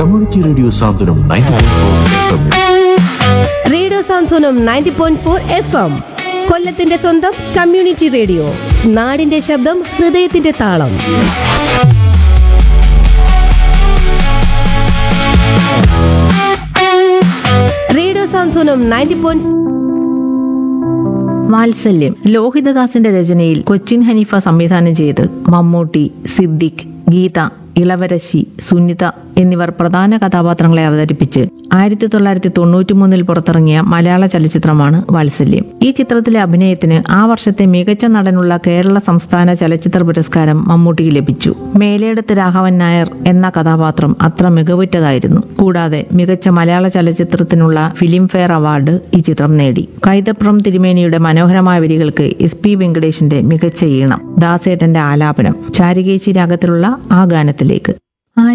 community radio Santhwanam ninety radio Santhwanam ninety point four F M കൊല്ലത്തിന്റെ സ്വന്തം community radio നാടിന്റെ ശബ്ദം ഹൃദയത്തിന്റെ താളം റേഡിയോ സാന്ത്വനം നയൻറ്റി പോയിന്റ് വാത്സല്യം ലോഹിതദാസിന്റെ രചനയിൽ കൊച്ചിൻ ഹനീഫ സംവിധാനം ചെയ്ത് മമ്മൂട്ടി സിദ്ദിഖ് ഗീത ഇളവരശി സുനിത എന്നിവർ പ്രധാന കഥാപാത്രങ്ങളെ അവതരിപ്പിച്ച് ആയിരത്തി തൊള്ളായിരത്തി തൊണ്ണൂറ്റി മൂന്നിൽ പുറത്തിറങ്ങിയ മലയാള ചലച്ചിത്രമാണ് വാത്സല്യം ഈ ചിത്രത്തിലെ അഭിനയത്തിന് ആ വർഷത്തെ മികച്ച നടനുള്ള കേരള സംസ്ഥാന ചലച്ചിത്ര പുരസ്കാരം മമ്മൂട്ടിക്ക് ലഭിച്ചു മേലേടത്ത് രാഘവൻ നായർ എന്ന കഥാപാത്രം അത്ര മികവുറ്റതായിരുന്നു കൂടാതെ മികച്ച മലയാള ചലച്ചിത്രത്തിനുള്ള ഫിലിം ഫെയർ അവാർഡ് ഈ ചിത്രം നേടി കൈതപ്രം തിരുമേനിയുടെ മനോഹരമായ വരികൾക്ക് എസ് പി വെങ്കടേഷിന്റെ മികച്ച ഈണം ദാസേട്ടന്റെ ആലാപനം ചാരികേച്ചി രാഗത്തിലുള്ള ആ ഗാനത്തിലേക്ക്